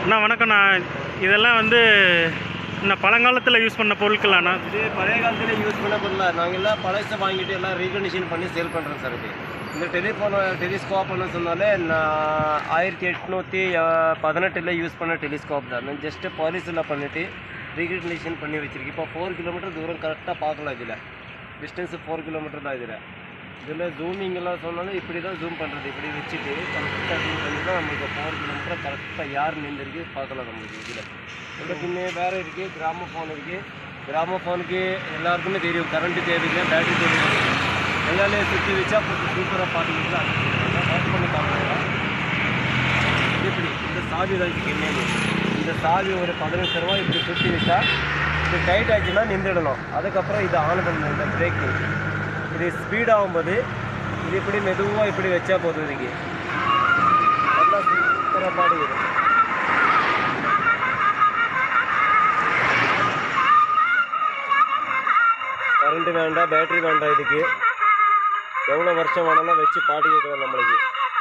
அண்ணா வணக்கம்ண்ணா இதெல்லாம் வந்து இந்த பழங்காலத்தில் யூஸ் பண்ண பொருட்களாண்ணா இது பழைய காலத்துல யூஸ் பண்ண பொருளா நாங்கள் எல்லாம் பழசை வாங்கிட்டு எல்லாம் ரீகண்டிஷன் பண்ணி சேல் பண்ணுறோம் சார் இது இந்த டெலிஃபோன் டெலிஸ்கோப்னு சொன்னாலே நான் ஆயிரத்தி எட்நூற்றி பதினெட்டில் யூஸ் பண்ண டெலிஸ்கோப் தான் நான் ஜஸ்ட்டு பாலிஸில் பண்ணிவிட்டு ரீகண்டிஷன் பண்ணி வச்சிருக்கேன் இப்போ ஃபோர் கிலோமீட்டர் தூரம் கரெக்டாக பார்க்கலாம் இதில் டிஸ்டன்ஸ் ஃபோர் கிலோமீட்டர் தான் இதில் இதில் ஜூமிங் எல்லாம் சொன்னாலும் இப்படி தான் ஜூம் பண்ணுறது இப்படி வச்சுட்டு கரெக்டாக ஜூம் பண்ணி தான் நம்மளுக்கு ஃபோர் கிலோமீட்டர் கரெக்டாக யார் நின்றுருக்கு பார்க்கலாம் நம்மளுக்கு இதில் இதில் பின்னே வேறு இருக்குது கிராம ஃபோன் இருக்குது கிராம ஃபோனுக்கு எல்லாருக்குமே தெரியும் கரண்ட்டு தேவையில்லை பேட்டரி தேவையில்லை எல்லாமே சுற்றி வச்சா சூப்பராக பார்த்துக்கிட்டு ஆஃப் பண்ணி பார்க்கலாம் இப்படி இந்த சாவி தான் இதுக்கு என்னன்னு இந்த சாவி ஒரு பதினெட்டு ரூபா இப்படி சுற்றி வச்சா இது டைட் ஆச்சுன்னா நின்றுடணும் அதுக்கப்புறம் இது ஆன் பண்ணணும் இந்த பிரேக்கு இது ஸ்பீட் ஆகும்போது இது இப்படி மெதுவாக இப்படி வச்சா போதும் இதுக்கு நல்லா சூப்பராக பாடுது கரண்ட் வேண்டாம் பேட்டரி வேண்டாம் இதுக்கு எவ்வளோ வருஷம் வேணாலும் வச்சு பாட்டு கேட்கலாம் நம்மளுக்கு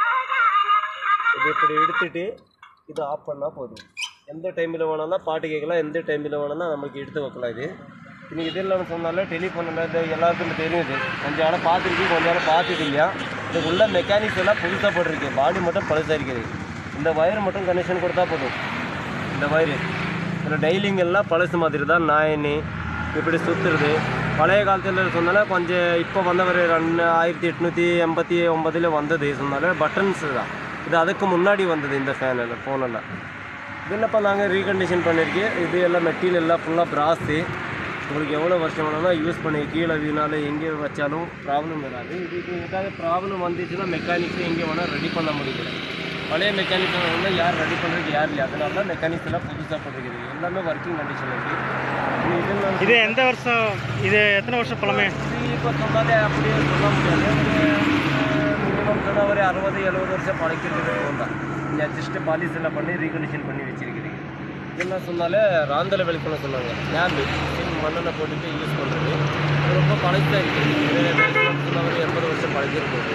இது இப்படி எடுத்துட்டு இது ஆஃப் பண்ணால் போதும் எந்த டைமில் வேணாலும் பாட்டு கேட்கலாம் எந்த டைமில் வேணாலும் நமக்கு எடுத்து வைக்கலாம் இது இன்னைக்கு இது இல்லைன்னு சொன்னாலே டெலிஃபோன் இது எல்லாருக்கும் தெரியும் இது கொஞ்சம் ஆள் பார்த்துருக்கு கொஞ்சம் ஆள் பார்த்துட்டு இல்லையா இதுக்குள்ள மெக்கானிக்ஸ் எல்லாம் புதுசாக போட்டிருக்கு பாடி மட்டும் பழுசாக இருக்குது இந்த வயர் மட்டும் கனெக்ஷன் கொடுத்தா போதும் இந்த வயரு இதில் டைலிங் எல்லாம் பழசு மாதிரி தான் நாயனி இப்படி சுற்றுறது பழைய காலத்தில் சொன்னாலே கொஞ்சம் இப்போ வந்த ஒரு ரெண்டு ஆயிரத்தி எட்நூற்றி எண்பத்தி ஒம்பதில் வந்தது சொன்னாலே பட்டன்ஸ் தான் இது அதுக்கு முன்னாடி வந்தது இந்த ஃபேனில் ஃபோனெல்லாம் இதில் இப்போ நாங்கள் ரீகண்டிஷன் பண்ணியிருக்கேன் இது எல்லாம் மெட்டீரியல் எல்லாம் ஃபுல்லாக பிராஸு உங்களுக்கு எவ்வளோ வருஷம் வேணாலும் யூஸ் பண்ணி கீழே வீணாலும் எங்கே வச்சாலும் ப்ராப்ளம் வராது இதுக்கு ஏதாவது ப்ராப்ளம் வந்துச்சுன்னா மெக்கானிக்ஸ் எங்கே வேணால் ரெடி பண்ண முடியல பழைய மெக்கானிக்ஸ் வந்து யார் ரெடி பண்ணுறதுக்கு யார் இல்லை அதனால தான் மெக்கானிக்ஸ் எல்லாம் புதுசாக போட்டுருக்குது எல்லாமே ஒர்க்கிங் கண்டிஷன் இருக்குது இதெல்லாம் இது எந்த வருஷம் இது எத்தனை வருஷம் பழமை இப்போ சொன்னாலே அப்படியே சொல்ல முடியாது மினிமம் சொன்னால் ஒரு அறுபது எழுபது வருஷம் பழக்கிறது ஃபோன் தான் இங்கே ஜஸ்ட்டு பாலிஸ் எல்லாம் பண்ணி ரீகண்டிஷன் பண்ணி வச்சிருக்குது இதெல்லாம் சொன்னாலே ராந்தல வெளிக்கொள்ள சொன்னாங்க ஞாபு மண்ணெண்ணெய் போட்டுட்டு யூஸ் பண்ணுறது இது ரொம்ப பழசாக இருக்குது சொன்ன ஒரு எண்பது வருஷம் பழகிருக்கும்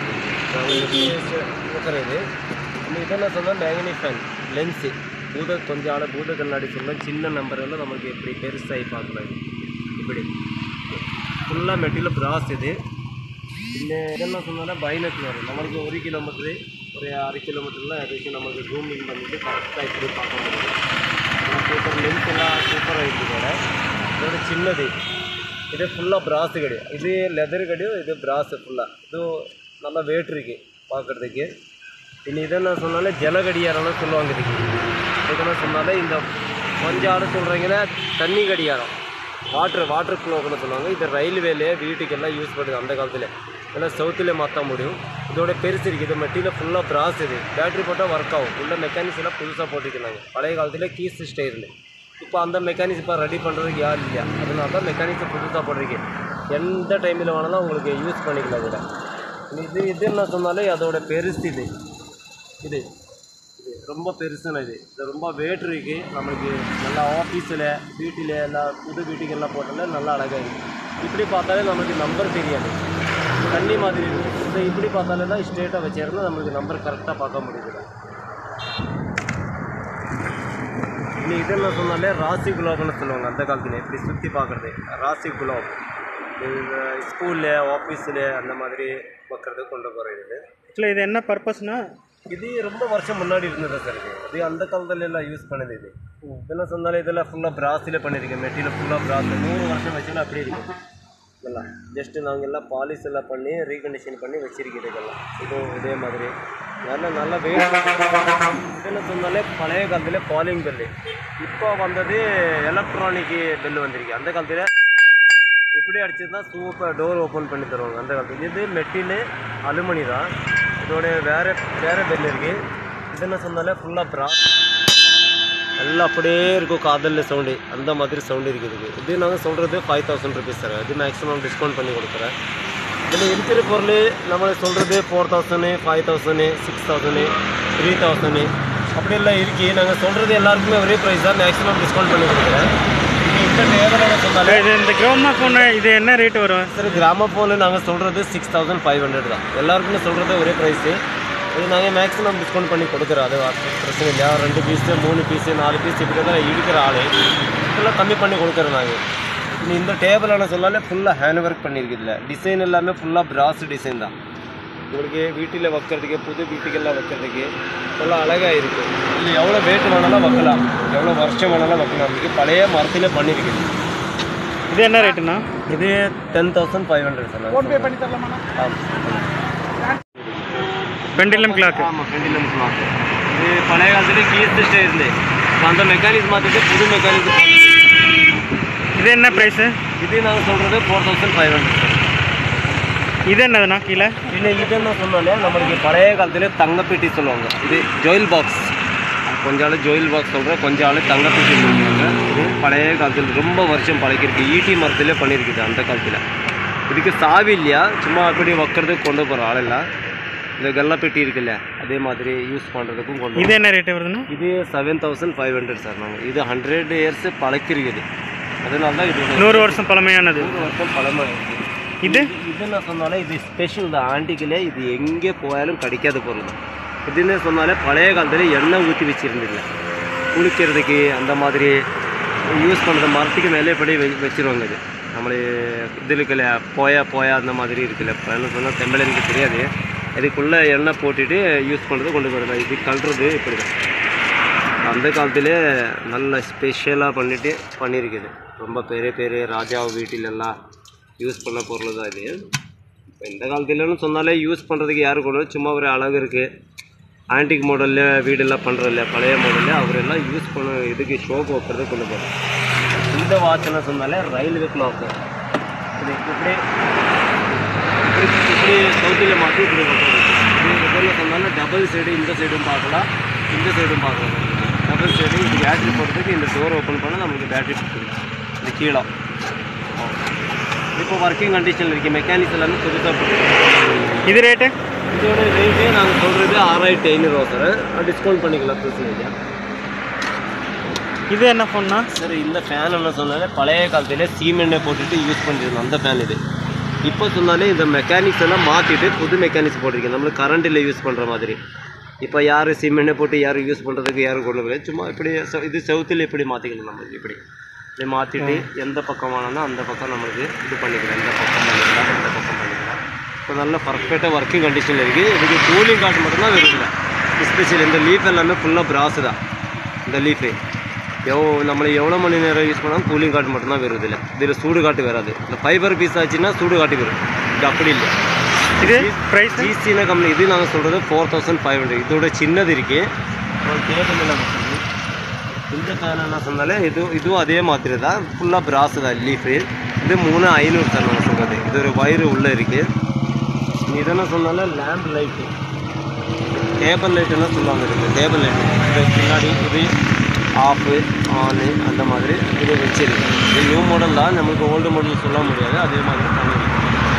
இருக்கிறது இதெல்லாம் சொன்னால் மேக்னிஃபைன் லென்ஸு பூத கொஞ்சம் ஆள் பூத கண்ணாடி சொல்லலாம் சின்ன நம்பர் எல்லாம் நமக்கு எப்படி பெருசாகி பார்க்கலாம் இது. இப்படி ஃபுல்லாக மெட்டீரியல் பிராஸ் இது പിന്നെ ഇതെല്ലാം சொன்னால் பைனட்டில் வரும் நம்மளுக்கு ஒரு கிலோமீட்டரு ஒரு அரை கிலோமீட்டர்லாம் அதுக்கு நம்மளுக்கு ஜூமிங் பண்ணிட்டு கரெக்டாக இப்படி பார்க்க முடியும் சூப்பர் லென்த் எல்லாம் சூப்பராக இருக்குது இதோட இதோட சின்னது இது ஃபுல்லாக பிராஸ் கடி இது லெதர் கடியும் இது பிராஸ் ஃபுல்லாக இது நல்லா weight இருக்கு பார்க்குறதுக்கு இனி இதெல்லாம் சொன்னாலே ஜலகடியாரம்னு சொல்லுவாங்க இதுக்கு இதெல்லாம் சொன்னாலே இந்த கொஞ்சம் ஆடு சொல்கிறீங்கன்னா தண்ணி கடியாரம் வாட்டர் வாட்டர் ஃப்ளோக்குன்னு சொல்லுவாங்க இது ரயில்வேலே வீட்டுக்கெல்லாம் யூஸ் பண்ணுது அந்த காலத்தில் எல்லாம் சவுத்தில் மாற்ற முடியும் இதோட பெருசு இருக்குது இது மெட்டீரியல் ஃபுல்லாக பிராஸ் இது பேட்டரி போட்டால் ஒர்க் ஆகும் உள்ள மெக்கானிக்ஸ் எல்லாம் புதுசாக போட்டுக்கிறாங்க பழைய காலத்தில் கீஸ் ஸ்டேரில் இப்போ அந்த மெக்கானிக்ஸ் இப்போ ரெடி பண்ணுறதுக்கு யார் இல்லையா அதனால தான் மெக்கானிக்ஸை புதுசாக போட்டிருக்கு எந்த டைமில் வேணாலும் உங்களுக்கு யூஸ் பண்ணிக்கலாம் இதில் இது இது என்ன சொன்னாலே அதோட பெருசு இது இது இது ரொம்ப பெருசுன்னு இது இது ரொம்ப weight இருக்கு நம்மளுக்கு நல்லா ஆஃபீஸில் வீட்டில் எல்லாம் புது வீட்டுக்கெல்லாம் போட்டாலே நல்லா அழகாக இருக்குது இப்படி பார்த்தாலே நமக்கு நம்பர் தெரியாது தண்ணி மாதிரி இருக்கும் இதை இப்படி பார்த்தாலே தான் ஸ்ட்ரெயிட்டாக வச்சிருந்தா நம்மளுக்கு நம்பர் கரெக்டாக பார்க்க முடியுது இனி இதெல்லாம் சொன்னாலே ராசி குலோப்னு சொல்லுவாங்க அந்த காலத்தில் இப்படி சுற்றி பார்க்குறது ராசி குலோப் இது ஸ்கூலில் ஆஃபீஸில் அந்த மாதிரி வைக்கிறது கொண்டு போகிறது இது ஆக்சுவலி இது என்ன பர்பஸ்னா இது ரொம்ப வருஷம் முன்னாடி இருந்தது சார் இது இது அந்த காலத்துல எல்லாம் யூஸ் பண்ணது இது இதெல்லாம் சொன்னாலே இதெல்லாம் ஃபுல்லாக பிராஸில் பண்ணியிருக்கேன் மெட்டீரியல் ஃபுல்லாக பிராஸ் நூறு வருஷம் வச்சுன்னா அப்படியே இருக்கும் இதெல்லாம் ஜஸ்ட்டு நாங்கள் எல்லாம் பாலிஷ் எல்லாம் பண்ணி ரீகண்டிஷன் பண்ணி வச்சிருக்கிறது இதெல்லாம் இதுவும் இதே மாதிரி நல்ல நல்ல வெயிட் இதெல்லாம் சொன்னாலே பழைய காலத்தில் காலிங் பெல்லு இப்போ வந்தது எலக்ட்ரானிக் பெல் வந்திருக்கு அந்த காலத்தில் இப்படி அடிச்சது தான் சூப்பர் டோர் ஓப்பன் பண்ணி தருவாங்க அந்த காலத்தில் இது மெட்டில் அலுமினி தான் இதோட வேற வேற பெல் இருக்கு இது என்ன சொன்னாலே ஃபுல்லாக ப்ரா எல்லாம் அப்படியே இருக்கும் காதலில் சவுண்டு அந்த மாதிரி சவுண்டு இருக்குது இதுக்கு இது நாங்கள் சொல்கிறது ஃபைவ் தௌசண்ட் ருபீஸ் சார் இது மேக்ஸிமம் டிஸ்கவுண்ட் பண்ணி கொடுக்குறேன் இதில் இருக்கிற பொருள் நம்ம சொல்கிறது four thousand five thousand six thousand three thousand அப்படியெல்லாம் இருக்கு நாங்கள் சொல்கிறது எல்லாருக்குமே ஒரே ப்ரைஸ் தான் மேக்ஸிமம் டிஸ்கவுண்ட் பண்ணி கொடுக்குறேன் இந்த நேரில் சொன்னாலே இது இந்த கிராம ஃபோனு இது என்ன ரேட் வரும் சார் கிராம ஃபோனு நாங்கள் சொல்கிறது சிக்ஸ் தௌசண்ட் ஃபைவ் ஹண்ட்ரட் தான் எல்லாருக்குமே சொல்கிறது ஒரே ப்ரைஸு இது நாங்கள் மேக்ஸிமம் டிஸ்கவுண்ட் பண்ணி கொடுக்குறோம் அது வா- பிரச்சனை இல்லையா ரெண்டு பீஸு மூணு பீஸு நாலு பீஸ் இப்படி தான் இருக்கிற ஆள் ஃபுல்லாக கம்மி பண்ணி கொடுக்குறோம் நாங்கள் இனி இந்த டேபிள் என்ன சொன்னாலே ஃபுல்லாக ஹேண்ட் ஒர்க் பண்ணியிருக்குதுல டிசைன் எல்லாமே ஃபுல்லாக பிராஸ் டிசைன் தான் உங்களுக்கு வீட்டில் வைக்கிறதுக்கு புது வீட்டுக்கெல்லாம் வைக்கிறதுக்கு ஃபுல்லாக அழகாக இருக்குது இது எவ்வளோ வெயிட் வேணாலும் வைக்கலாம் எவ்வளோ வருஷம் வேணாலும் வைக்கலாம் இது பழைய மரத்தில் பண்ணியிருக்குது இது என்ன ரேட்டுண்ணா இது ten thousand five hundred sir PhonePe பண்ணி தரலாமா ஆமாம் பெண்டிலம் கிளாக் ஆமாம் பெண்டிலம் கிளாக் இது பழைய காலத்தில் கீஸ் ஸ்டே இருந்து இப்போ அந்த மெக்கானிக்ஸ் மாற்றிட்டு புது மெக்கானிக்ஸ் இது என்ன ப்ரைஸு இது நாங்கள் சொல்கிறது four thousand five hundred sir இது என்னதுண்ணா கீழே இல்லை இது என்ன சொன்னாலே நம்மளுக்கு பழைய காலத்தில் தங்கப்பெட்டி சொல்லுவாங்க இது ஜோயில் பாக்ஸ் கொஞ்ச ஆள் ஜோயில் பாக்ஸ் சொல்கிறேன் கொஞ்ச ஆள் தங்கப்பெட்டி சொல்லுவாங்க இது பழைய காலத்தில் ரொம்ப வருஷம் பழக்கிருக்கு ஈட்டி மரத்துலேயே பண்ணியிருக்குது அந்த காலத்தில் இதுக்கு சாவி இல்லையா சும்மா அப்படி வைக்கிறதுக்கு கொண்டு போகிற ஆள் இல்லை இந்த கல்லப்பெட்டி இருக்குல்ல அதே மாதிரி யூஸ் பண்ணுறதுக்கும் கொண்டு இது என்ன ரேட்டு வருதுண்ணா இது seven thousand five hundred sir நாங்கள் இது ஹண்ட்ரட் இயர்ஸ் பழக்கிருக்குது அதனால தான் இது நூறு வருஷம் பழமையானது நூறு வருஷம் பழமை இருக்குது இது இது நான் சொன்னாலே இது ஸ்பெஷல் தான் ஆண்டிக்கிலே இது எங்கே போயாலும் கிடைக்காத பொருள் தான் இதுன்னு சொன்னாலே பழைய காலத்தில் எண்ணெய் ஊற்றி வச்சுருந்தில்ல குளிக்கிறதுக்கு அந்த மாதிரி யூஸ் பண்ணுற மரத்துக்கு மேலே இப்படி வெ வச்சிருவாங்க இது நம்மளே இது இருக்குல்ல போயா போயா அந்த மாதிரி இருக்குல்ல இப்போ என்ன சொன்னால் தெம்பல் எனக்கு தெரியாது இதுக்குள்ளே எண்ணெய் போட்டுட்டு யூஸ் பண்ணுறது கொண்டு போகிறது இது கழுறது இப்படி தான் அந்த காலத்திலே நல்ல ஸ்பெஷலாக பண்ணிட்டு பண்ணியிருக்குது ரொம்ப பெரிய பெரிய ராஜா வீட்டிலெல்லாம் யூஸ் பண்ண பொருள் தான் இது இப்போ இந்த காலத்துலன்னு சொன்னாலே யூஸ் பண்ணுறதுக்கு யாரு கொண்டு வரும்? சும்மா ஒரு அழகு இருக்குது ஆன்டிக் மாடலில் வீடெல்லாம் பண்ணுறதில்ல பழைய மாடலில் அவரெல்லாம் யூஸ் பண்ண இதுக்கு ஷோக்கு வைக்கிறது கொண்டு போகிறோம் இந்த வாட்ச்னு சொன்னாலே ரயில்வே கிளாக்கு இது இப்படி இப்படி இப்படி சவுத்தில் மாற்றி இப்படி வைக்கிறது இது இதில் சொன்னாலும் டபுள் சைடு இந்த சைடும் பார்க்கலாம் இந்த சைடும் பார்க்கலாம் டபுள் சைடு இது பேட்டரி போடுறதுக்கு இந்த டோர் ஓப்பன் பண்ணால் நம்மளுக்கு பேட்டரி கொடுத்துரும் இது கீழே இப்போ ஒர்க்கிங் கண்டிஷனில் இருக்குது மெக்கானிக்ஸ் எல்லாமே புதுசாக போட்டு இது ரேட்டு இதோட ரேட்டே நாங்கள் சொல்கிறது ஆறாயிரத்தி ஐநூறுரூவா சார் டிஸ்கவுண்ட் பண்ணிக்கலாம் பிரச்சனை இல்லையா இது என்ன ஃபோன்னா சார் இந்த ஃபேன் என்ன சொன்னாலே பழைய காலத்தில் சீமெண்ணெய் போட்டுட்டு யூஸ் பண்ணிருந்தோம் அந்த ஃபேன் இது இப்போ சொன்னாலே இந்த மெக்கானிக்ஸ் எல்லாம் மாற்றிட்டு புது மெக்கானிக்ஸ் போட்டிருக்கேன் நம்மளுக்கு கரண்டில் யூஸ் பண்ணுற மாதிரி இப்போ யார் சீமெண்ணெய் போட்டு யாரும் யூஸ் பண்ணுறதுக்கு யாரும் கொண்டு போகல சும்மா இப்படி செ- இது செவுத்தில் இப்படி மாற்றிக்கலாம் நம்மளுக்கு இப்படி இப்படி மாற்றிட்டு எந்த பக்கம் வேணும்னா அந்த பக்கம் நம்மளுக்கு இது பண்ணிக்கலாம் இந்த பக்கம் பண்ணிக்கலாம் இந்த பக்கம் பண்ணிக்கலாம் இப்போ நல்ல பர்ஃபெக்டாக ஒர்க்கிங் கண்டிஷனில் இருக்குது இதுக்கு கூலிங் கார்டு மட்டும்தான் வருதுல ஸ்பெஷல் இந்த லீஃப் எல்லாமே ஃபுல்லாக பிராஸ் தான் இந்த லீஃபு எவ் நம்மளை எவ்வளோ மணி நேரம் யூஸ் பண்ணாலும் கூலிங் காட்டு மட்டும்தான் வரும் இதில் இதில் சூடு காட்டு வராது இந்த ஃபைபர் பீஸ் ஆச்சுன்னா சூடு காட்டி வரும் இது அப்படி இல்லை இது ப்ரைஸ் ஜிசின கம்பெனி இது நாங்கள் சொல்கிறது ஃபோர் தௌசண்ட் ஃபைவ் ஹண்ட்ரட் இதோட சின்னது இருக்கு ஒரு கேபிள் எல்லாம் வச்சிருக்கு. இந்த ஃபேன் என்ன சொன்னாலே இது இதுவும் அதே மாதிரி தான் ஃபுல்லாக பிராஸ் தான் லீஃபு இது மூணு ஐநூறு தான் நாங்கள் சொல்கிறது இது ஒரு வயிறு உள்ளே இருக்குது இதென்ன சொன்னாலே லேம்ப் லைட்டு டேபிள் லைட்டுன்னு சொல்லுவாங்க இருக்குது டேபிள் லைட்டு இது பின்னாடி இது ஆஃபு ஆனு அந்த மாதிரி இது வச்சிருக்கு இது நியூ மாடல் தான் நம்மளுக்கு ஓல்டு மாடல் சொல்ல முடியாது அதே மாதிரி பண்ணிருக்கு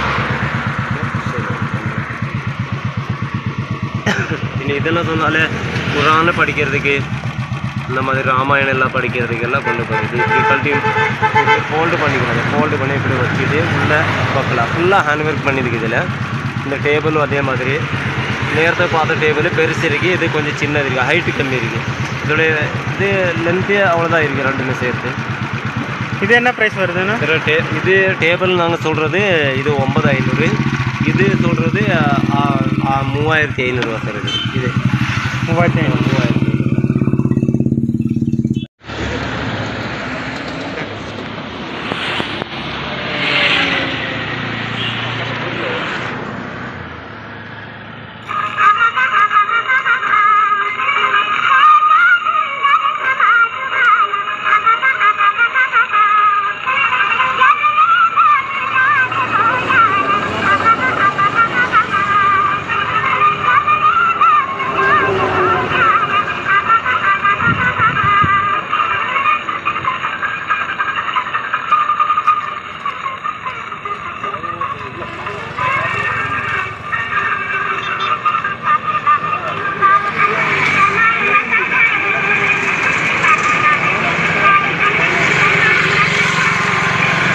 இனி இதெல்லாம் சொன்னாலே குரான படிக்கிறதுக்கு இந்த மாதிரி ராமாயணம் எல்லாம் படிக்கிறதுக்கு எல்லாம் கொண்டு போகிறது இப்படி கழட்டி ஃபோல்டு பண்ணிக்கிறாங்க ஃபோல்டு பண்ணி இப்படி வச்சுட்டு உள்ளே வைக்கலாம் ஃபுல்லாக ஹேண்ட் ஒர்க் பண்ணியிருக்கு இதில் இந்த டேபிளும் அதே மாதிரி நேரத்தை பார்த்த டேபிள் பெருசு இருக்குது இது கொஞ்சம் சின்னது இருக்குது ஹைட்டு கம்மி இருக்குது இதோடைய இது லென்த்தே அவ்வளோதான் இருக்குது ரெண்டுமே சேர்த்து இது என்ன ப்ரைஸ் வருதுண்ணா இதில் டே இது டேபிள் நாங்கள் சொல்கிறது இது ஒன்பது ஐநூறு இது சொல்கிறது மூவாயிரத்தி ஐநூறுரூவா சார் இது இது மூவாயிரத்தி ஐநூறு மூவாயிரத்தி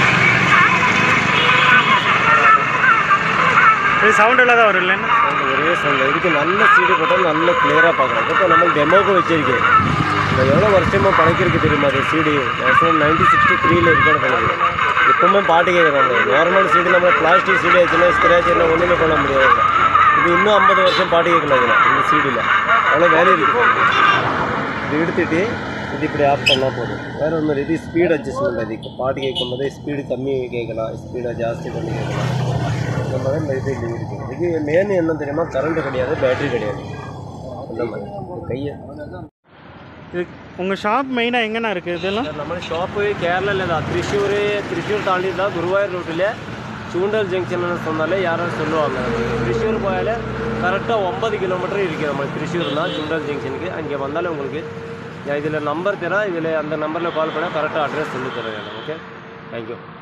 இது சவுண்ட் இல்லாத வரும் இல்லைன்னா ஒரே அட்ரஸ் அந்த இதுக்கு நல்ல சீடு போட்டால் நல்ல கிளியராக பார்க்கலாம் இப்போ நம்ம டெமோக்கு வச்சிருக்கேன் இப்போ எவ்வளோ வருஷமாக பழக்கிருக்கு தெரியுமா அது சீடி மேக்ஸிமம் நைன்டீன் சிக்ஸ்டி த்ரீல இருக்கிற பழகுது இப்போவுமே பாட்டு கேட்குறாங்க நார்மல் சீடு நம்ம பிளாஸ்டிக் சீடு ஆச்சுன்னா ஸ்க்ராச் என்ன ஒன்றுமே பண்ண முடியாது இது இன்னும் ஐம்பது வருஷம் பாட்டு கேட்கலாம் இதில் இந்த சீடியில் அவ்வளோ வேல்யூ இருக்குது இது எடுத்துட்டு இது இப்படி ஆஃப் பண்ணால் போதும் வேறு ஒன்றும் இது ஸ்பீட் அட்ஜஸ்ட்மெண்ட் அதுக்கு பாட்டு கேட்கும் போது ஸ்பீடு கம்மி கேட்கலாம் ஸ்பீடை ஜாஸ்தி பண்ணி கேட்கலாம் இந்த மாதிரி இந்த இது இல்லை இருக்குது இது மெயின் என்ன தெரியுமா கரண்ட் கிடையாது பேட்டரி கிடையாது அந்த மாதிரி இந்த கையை இது உங்கள் ஷாப் மெயினாக எங்கண்ணா இருக்குது இதெல்லாம் നമ്മുടെ ഷോപ്പ് കേരള തൃശ്ശൂർ തൃശ്ശൂർ താണ്ടി தான் குருவாயூர் ரோட்டில் சூண்டல் ஜங்ஷன் சொன்னாலே யாரும் சொல்லுவாங்க திருச்சூர் போயால கரெக்டாக ஒன்பது கிலோமீட்டர் இருக்குது நம்ம திருச்சூர் தான் சுண்டல் ஜங்ஷனுக்கு அங்கே வந்தாலே உங்களுக்கு நான் இதில் நம்பர் தரேன் இதில் அந்த நம்பரில் கால் பண்ணால் கரெக்டாக அட்ரஸ் சொல்லி தரேன் ஓகே தேங்க்யூ